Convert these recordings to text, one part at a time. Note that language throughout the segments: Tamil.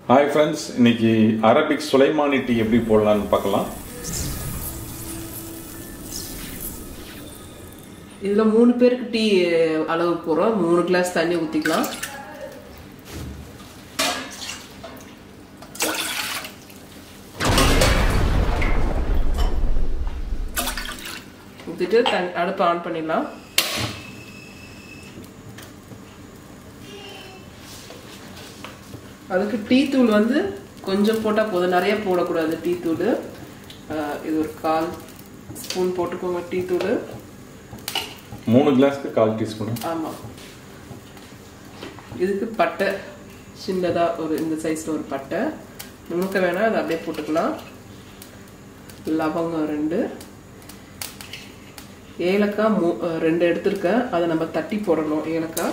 ஹாய் ஃப்ரெண்ட்ஸ் இன்னைக்கு அரபிக் சுலைமானி டீ எப்படி போடலான்னு பார்க்கலாம் இதில் மூணு பேருக்கு டீ அளவு போகிறோம் மூணு கிளாஸ் தண்ணி ஊற்றிக்கலாம் ஊற்றிட்டு தண்ணி அடுப்பை ஆன் பண்ணிடலாம் அதுக்கு டீ தூள் வந்து கொஞ்சம் போட்டால் போதும் நிறைய போடக்கூடாது டீ தூள் இது ஒரு கால் ஸ்பூன் போட்டுக்கோங்க டீ தூள் மூணு கிளாஸ்க்கு கால் டீஸ்பூன் ஆமாம் இதுக்கு பட்டை சின்னதாக ஒரு இந்த சைஸில் ஒரு பட்டை நுணுக்க வேணால் அதை அப்படியே போட்டுக்கலாம் லவங்கம் ரெண்டு ஏலக்காய் மூ ரெண்டு எடுத்திருக்கேன் அதை நம்ம தட்டி போடணும் ஏலக்காய்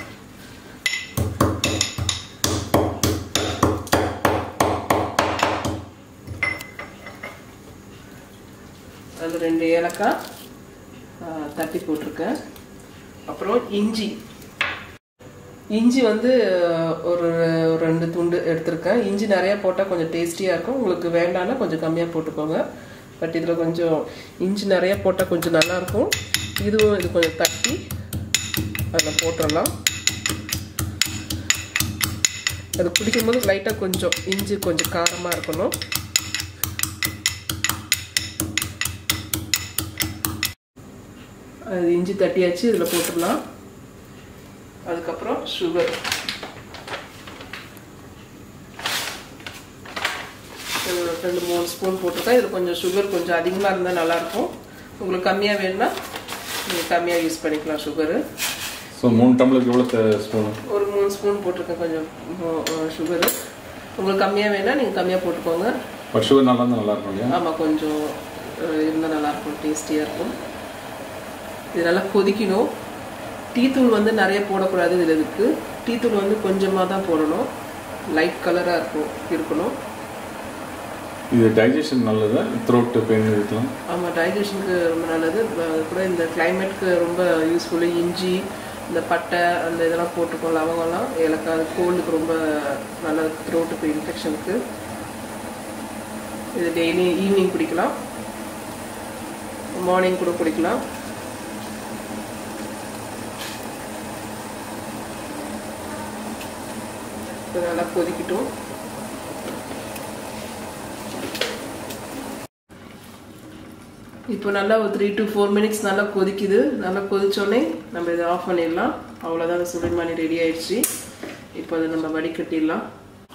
அது ரெண்டு ஏலக்காய் தட்டி போட்டிருக்கேன் அப்புறம் இஞ்சி இஞ்சி வந்து ஒரு ரெண்டு துண்டு எடுத்திருக்கேன் இஞ்சி நிறையா போட்டால் கொஞ்சம் டேஸ்டியாக இருக்கும் உங்களுக்கு வேண்டாம்னா கொஞ்சம் கம்மியாக போட்டுக்கோங்க பட் இதில் கொஞ்சம் இஞ்சி நிறையா போட்டால் கொஞ்சம் நல்லாயிருக்கும் இதுவும் இது கொஞ்சம் தட்டி அதில் போட்டுடலாம் அது குடிக்கும்போது லைட்டாக கொஞ்சம் இஞ்சி கொஞ்சம் காரமாக இருக்கணும் அது இஞ்சி தட்டியாச்சு இதில் போட்டுடலாம் அதுக்கப்புறம் சுகர் ரெண்டு மூணு ஸ்பூன் போட்டிருக்கேன் இதில் கொஞ்சம் சுகர் கொஞ்சம் அதிகமாக இருந்தால் நல்லாயிருக்கும் உங்களுக்கு கம்மியாக வேணும்னா நீங்கள் கம்மியாக யூஸ் பண்ணிக்கலாம் சுகரு ஸோ மூணு டம்ளருக்கு எவ்வளோ ஸ்பூன் ஒரு மூணு ஸ்பூன் போட்டிருக்கேன் கொஞ்சம் சுகரு உங்களுக்கு கம்மியாக வேணால் நீங்கள் கம்மியாக போட்டுக்கோங்க பட் சுகர் நல்லா இருந்தால் நல்லா இருக்கும் இல்லையா ஆமாம் கொஞ்சம் இருந்தால் நல்லாயிருக்கும் டேஸ்டியாக இருக்கும் இது நல்லா கொதிக்கணும் டீ தூள் வந்து நிறைய போடக்கூடாது இதில் இதுக்கு டீ தூள் வந்து கொஞ்சமாக தான் போடணும் லைட் கலராக இருக்கும் இருக்கணும் இது டைஜஷன் நல்லது த்ரோட் பெயின் இருக்கலாம் ஆமாம் டைஜஷனுக்கு ரொம்ப நல்லது அது கூட இந்த கிளைமேட்க்கு ரொம்ப ஃபுல்லு இஞ்சி இந்த பட்டை அந்த இதெல்லாம் போட்டுக்கோம் லவங்கம்லாம் ஏலக்காய் அது கோல்டுக்கு ரொம்ப நல்லது த்ரோட்டுக்கு இன்ஃபெக்ஷனுக்கு இது டெய்லி ஈவினிங் குடிக்கலாம் மார்னிங் கூட குடிக்கலாம் நல்லா கொதிக்கட்டும் இப்போ நல்லா ஒரு த்ரீ டு ஃபோர் மினிட்ஸ் நல்லா கொதிக்குது நல்லா கொதிச்சோடனே நம்ம இதை ஆஃப் பண்ணிடலாம் அவ்வளோதான் சுடுமணி ரெடி ஆயிடுச்சு இப்போ அதை நம்ம வடிகட்டிடலாம்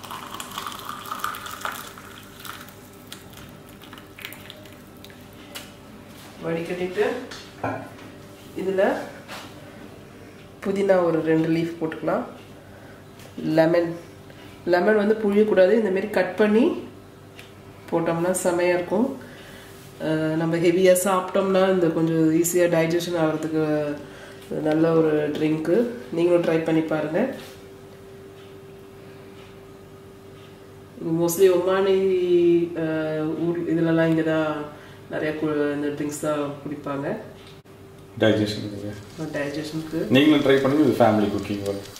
வடிகட்டிட்டு இதில் புதினா ஒரு ரெண்டு லீஃப் போட்டுக்கலாம் லெமன் லெமன் வந்து புழியக்கூடாது இந்தமாரி கட் பண்ணி போட்டோம்னா செமையாக இருக்கும் நம்ம ஹெவியாக சாப்பிட்டோம்னா இந்த கொஞ்சம் ஈஸியாக டைஜஷன் ஆகிறதுக்கு நல்ல ஒரு ட்ரிங்க்கு நீங்களும் ட்ரை பண்ணி பாருங்கள் மோஸ்ட்லி ஒமானி ஊர் இதிலலாம் இங்கே தான் நிறையா இந்த ட்ரிங்க்ஸ் தான் குடிப்பாங்க டைஜஷனுக்கு டைஜஷனுக்கு நீங்களும் ட்ரை பண்ணி இது ஃபேமிலி குக்கிங் ஒர்க்